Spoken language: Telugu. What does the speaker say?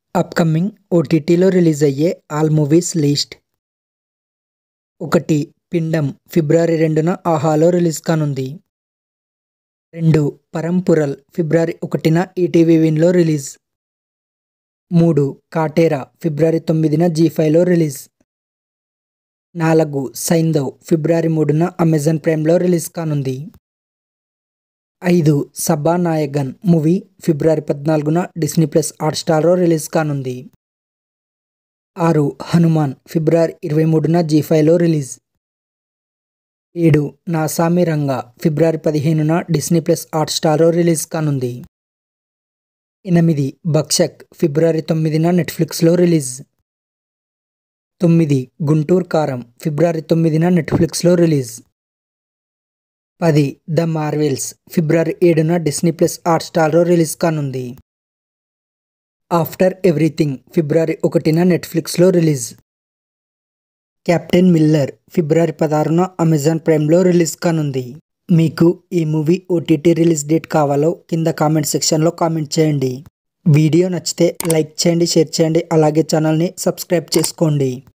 అప్కమింగ్ ఓటీటీలో రిలీజ్ అయ్యే ఆల్ మూవీస్ లిస్ట్ ఒకటి పిండం ఫిబ్రవరి రెండున ఆహాలో రిలీజ్ కానుంది రెండు పరంపురల్ ఫిబ్రవరి ఒకటిన ఈటీవీ విన్లో రిలీజ్ మూడు కాటేరా ఫిబ్రవరి తొమ్మిదిన జీ ఫైవ్లో రిలీజ్ నాలుగు సైందవ్ ఫిబ్రవరి మూడున అమెజాన్ ప్రైమ్లో రిలీజ్ కానుంది ఐదు సభానాయగన్ మూవీ ఫిబ్రవరి పద్నాలుగున డిస్నీ ప్లస్ హాట్స్టార్లో రిలీజ్ కానుంది ఆరు హనుమాన్ ఫిబ్రవరి ఇరవై మూడున జీ ఫైవ్లో రిలీజ్ ఏడు నాసామి రంగా ఫిబ్రవరి పదిహేనున డిస్నీ ప్లస్ హాట్స్టార్లో రిలీజ్ కానుంది ఎనిమిది బక్షక్ ఫిబ్రవరి తొమ్మిదిన నెట్ఫ్లిక్స్లో రిలీజ్ తొమ్మిది గుంటూరు కారం ఫిబ్రవరి తొమ్మిదిన నెట్ఫ్లిక్స్లో రిలీజ్ పది ద మార్వెల్స్ ఫిబ్రవరి ఏడున డిస్నీ ప్లస్ హాట్స్టార్లో రిలీజ్ కానుంది ఆఫ్టర్ ఎవ్రీథింగ్ ఫిబ్రవరి ఒకటిన నెట్ఫ్లిక్స్లో రిలీజ్ కెప్టెన్ మిల్లర్ ఫిబ్రవరి పదహారున అమెజాన్ ప్రైమ్లో రిలీజ్ కానుంది మీకు ఈ మూవీ ఓటీటీ రిలీజ్ డేట్ కావాలో కింద కామెంట్ సెక్షన్లో కామెంట్ చేయండి వీడియో నచ్చితే లైక్ చేయండి షేర్ చేయండి అలాగే ఛానల్ని సబ్స్క్రైబ్ చేసుకోండి